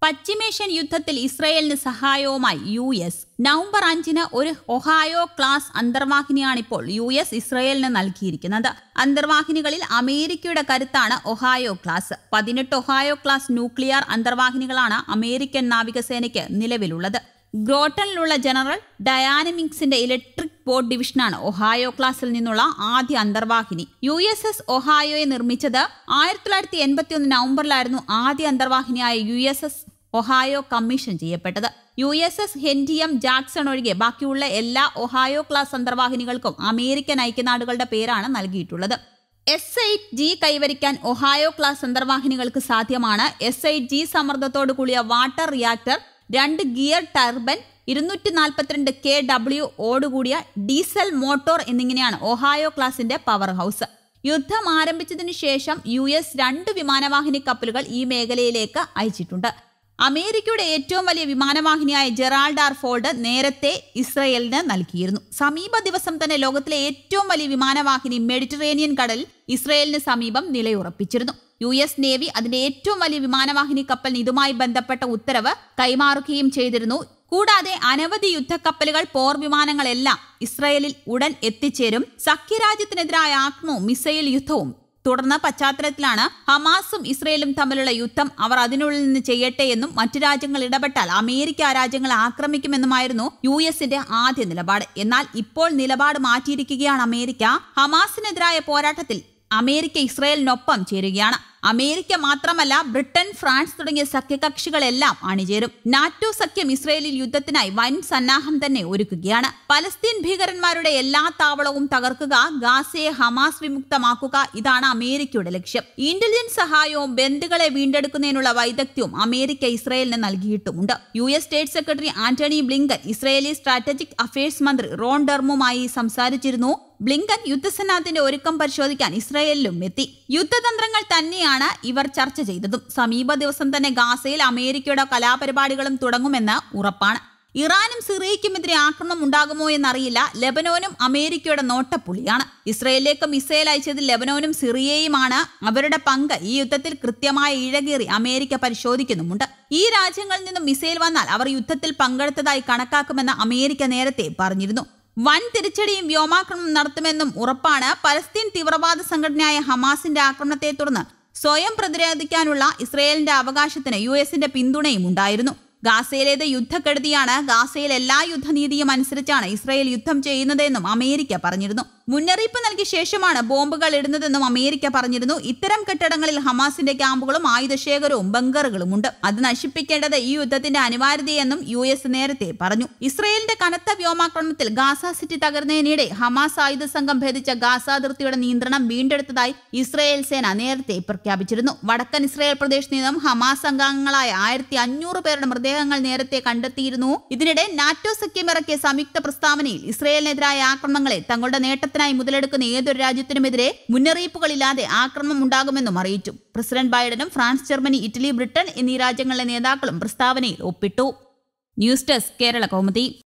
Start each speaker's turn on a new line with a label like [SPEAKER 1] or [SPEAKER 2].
[SPEAKER 1] പശ്ചിമേഷ്യൻ യുദ്ധത്തിൽ ഇസ്രയേലിന് സഹായവുമായി യു എസ് നവംബർ അഞ്ചിന് ഒരു ഒഹായോ ക്ലാസ് അന്തർവാഹിനിയാണിപ്പോൾ യു എസ് ഇസ്രയേലിന് നൽകിയിരിക്കുന്നത് അന്തർവാഹിനികളിൽ അമേരിക്കയുടെ കരുത്താണ് ഒഹായോ ക്ലാസ് പതിനെട്ട് ഒഹായോ ക്ലാസ് ന്യൂക്ലിയർ അന്തർവാഹിനികളാണ് അമേരിക്കൻ നാവികസേനയ്ക്ക് നിലവിലുള്ളത് ഗ്രോട്ടനിലുള്ള ജനറൽ ഡയാനമിക്സിന്റെ ഇലക്ട്രിക് ബോർഡ് ഡിവിഷനാണ് ഒഹായോ ക്ലാസിൽ നിന്നുള്ള ആദ്യ അന്തർവാഹിനി യു എസ് എസ് ഒഹായോയെ നിർമ്മിച്ചത് ആയിരത്തി തൊള്ളായിരത്തി എൺപത്തി ഒന്ന് നവംബറിലായിരുന്നു ആദ്യ അന്തർവാഹിനിയായ U S S Ohio commission ചെയ്യപ്പെട്ടത് യു എസ് എസ് ഹെൻഡിയം ജാക്സൺ ഒഴികെ ബാക്കിയുള്ള എല്ലാ ഒഹായോ ക്ലാസ് അന്തർവാഹിനികൾക്കും അമേരിക്കൻ ഐക്യനാടുകളുടെ പേരാണ് നൽകിയിട്ടുള്ളത് എസ് എയ്റ്റ് ജി കൈവരിക്കാൻ ഒഹായോ ക്ലാസ് അന്തർവാഹിനികൾക്ക് സാധ്യമാണ് എസ് എയ്റ്റ് ജി സമ്മർദ്ദത്തോടു കൂടിയ വാട്ടർ റിയാക്ടർ രണ്ട് ഗിയർ ടർബൻ ഇരുന്നൂറ്റി നാൽപ്പത്തിരണ്ട് കെ ഡബ്ല്യു ഓടുകൂടിയ ഡീസൽ മോട്ടോർ എന്നിങ്ങനെയാണ് ഒഹായോ ക്ലാസിന്റെ പവർ ഹൗസ് യുദ്ധം ആരംഭിച്ചതിനു ശേഷം യു എസ് രണ്ട് വിമാനവാഹിനി കപ്പലുകൾ ഈ മേഖലയിലേക്ക് അയച്ചിട്ടുണ്ട് അമേരിക്കയുടെ ഏറ്റവും വലിയ വിമാനവാഹിനിയായ ജെറാൾഡ് ആർ ഫോൾഡ് നേരത്തെ ഇസ്രയേലിന് നൽകിയിരുന്നു സമീപ ദിവസം തന്നെ ലോകത്തിലെ ഏറ്റവും വലിയ വിമാനവാഹിനി മെഡിറ്ററേനിയൻ കടലിൽ ഇസ്രയേലിന് സമീപം നിലയുറപ്പിച്ചിരുന്നു യു എസ് നേവി അതിന്റെ ഏറ്റവും വലിയ വിമാനവാഹിനി കപ്പലിന് ഇതുമായി ബന്ധപ്പെട്ട ഉത്തരവ് കൈമാറുകയും ചെയ്തിരുന്നു കൂടാതെ അനവധി യുദ്ധക്കപ്പലുകൾ പോർ വിമാനങ്ങളെല്ലാം ഇസ്രയേലിൽ ഉടൻ എത്തിച്ചേരും സഖ്യരാജ്യത്തിനെതിരായ ആക്രമണവും മിസൈൽ യുദ്ധവും തുടർന്ന പശ്ചാത്തലത്തിലാണ് ഹമാസും ഇസ്രയേലും തമ്മിലുള്ള യുദ്ധം അവർ അതിനുള്ളിൽ നിന്ന് ചെയ്യട്ടെ എന്നും മറ്റു രാജ്യങ്ങൾ ഇടപെട്ടാൽ അമേരിക്ക ആ രാജ്യങ്ങളെ ആക്രമിക്കുമെന്നുമായിരുന്നു യു എസിന്റെ ആദ്യ നിലപാട് എന്നാൽ ഇപ്പോൾ നിലപാട് മാറ്റിയിരിക്കുകയാണ് അമേരിക്ക ഹമാസിനെതിരായ പോരാട്ടത്തിൽ അമേരിക്ക ഇസ്രയേലിനൊപ്പം ചേരുകയാണ് അമേരിക്ക മാത്രമല്ല ബ്രിട്ടൻ ഫ്രാൻസ് തുടങ്ങിയ സഖ്യകക്ഷികളെല്ലാം അണിചേരും നാറ്റോ സഖ്യം ഇസ്രയേലിൽ യുദ്ധത്തിനായി വൻ സന്നാഹം തന്നെ ഒരുക്കുകയാണ് പലസ്തീൻ ഭീകരന്മാരുടെ എല്ലാ താവളവും തകർക്കുക ഗാസയെ ഹമാസ് വിമുക്തമാക്കുക ഇതാണ് അമേരിക്കയുടെ ലക്ഷ്യം ഇന്റലിജൻസ് സഹായവും ബന്ധുക്കളെ വീണ്ടെടുക്കുന്നതിനുള്ള വൈദഗ്ധ്യവും അമേരിക്ക ഇസ്രയേലിന് നൽകിയിട്ടുമുണ്ട് U S state secretary Antony Blinken Israeli strategic affairs മന്ത്രി റോൺ ഡെർമുമായി സംസാരിച്ചിരുന്നു ബ്ലിങ്കൻ യുദ്ധസന്നാഹത്തിന്റെ ഒരുക്കം പരിശോധിക്കാൻ ഇസ്രയേലിലും എത്തി യുദ്ധതന്ത്രങ്ങൾ തന്നെയാണ് ഇവർ ചർച്ച ചെയ്തതും സമീപ ദിവസം തന്നെ ഗാസയിൽ അമേരിക്കയുടെ കലാപരിപാടികളും തുടങ്ങുമെന്ന് ഉറപ്പാണ് ഇറാനും സിറിയയ്ക്കുമെതിരെ ആക്രമണം ഉണ്ടാകുമോ എന്നറിയില്ല ലെബനോനും അമേരിക്കയുടെ നോട്ടപ്പുള്ളിയാണ് ഇസ്രയേലിലേക്ക് മിസൈൽ അയച്ചതിൽ ലെബനോനും സിറിയയുമാണ് അവരുടെ പങ്ക് ഈ യുദ്ധത്തിൽ കൃത്യമായ ഇഴകേറി അമേരിക്ക പരിശോധിക്കുന്നുമുണ്ട് ഈ രാജ്യങ്ങളിൽ നിന്നും മിസൈൽ വന്നാൽ അവർ യുദ്ധത്തിൽ പങ്കെടുത്തതായി കണക്കാക്കുമെന്ന് അമേരിക്ക നേരത്തെ പറഞ്ഞിരുന്നു വൻ തിരിച്ചടിയും വ്യോമാക്രമണം നടത്തുമെന്നും ഉറപ്പാണ് പലസ്തീൻ തീവ്രവാദ സംഘടനയായ ഹമാസിന്റെ ആക്രമണത്തെ തുടർന്ന് സ്വയം പ്രതിരോധിക്കാനുള്ള ഇസ്രയേലിന്റെ അവകാശത്തിന് യു എസിന്റെ പിന്തുണയും ഉണ്ടായിരുന്നു ഗാസയിലേത് യുദ്ധക്കെടുതിയാണ് ഗാസയിൽ എല്ലാ യുദ്ധനീതിയും അനുസരിച്ചാണ് ഇസ്രയേൽ യുദ്ധം ചെയ്യുന്നതെന്നും അമേരിക്ക പറഞ്ഞിരുന്നു മുന്നറിയിപ്പ് നൽകിയ ശേഷമാണ് ബോംബുകൾ ഇടുന്നതെന്നും അമേരിക്ക പറഞ്ഞിരുന്നു ഇത്തരം കെട്ടിടങ്ങളിൽ ഹമാസിന്റെ ക്യാമ്പുകളും ആയുധശേഖരവും ബങ്കറുകളുമുണ്ട് അത് നശിപ്പിക്കേണ്ടത് ഈ യുദ്ധത്തിന്റെ അനിവാര്യതയെന്നും യു എസ് നേരത്തെ പറഞ്ഞു ഇസ്രയേലിന്റെ കനത്ത വ്യോമാക്രമണത്തിൽ ഗാസ സിറ്റി തകർന്നതിനിടെ ഹമാസ് ആയുധ സംഘം ഭേദിച്ച ഗാസ അതിർത്തിയുടെ നിയന്ത്രണം വീണ്ടെടുത്തതായി ഇസ്രയേൽ സേന നേരത്തെ പ്രഖ്യാപിച്ചിരുന്നു വടക്കൻ ഇസ്രയേൽ പ്രദേശത്ത് നിന്നും ഹമാസ് അംഗങ്ങളായ ആയിരത്തി അഞ്ഞൂറ് പേരുടെ മൃതദേഹങ്ങൾ നേരത്തെ കണ്ടെത്തിയിരുന്നു ഇതിനിടെ നാറ്റോ സഖ്യം ഇറക്കിയ സംയുക്ത പ്രസ്താവനയിൽ ഇസ്രയേലിനെതിരായ ആക്രമണങ്ങളെ തങ്ങളുടെ നേട്ടത്തിനായി മുതലെടുക്കുന്ന ഏതൊരു രാജ്യത്തിനുമെതിരെ മുന്നറിയിപ്പുകളില്ലാതെ ആക്രമണം ഉണ്ടാകുമെന്നും അറിയിച്ചു പ്രസിഡന്റ് ബൈഡനും ഫ്രാൻസ് ജർമ്മനി ഇറ്റലി ബ്രിട്ടൻ എന്നീ രാജ്യങ്ങളിലെ നേതാക്കളും പ്രസ്താവനയിൽ ഒപ്പിട്ടു ന്യൂസ് ഡെസ്ക് കേരള കൗമുദി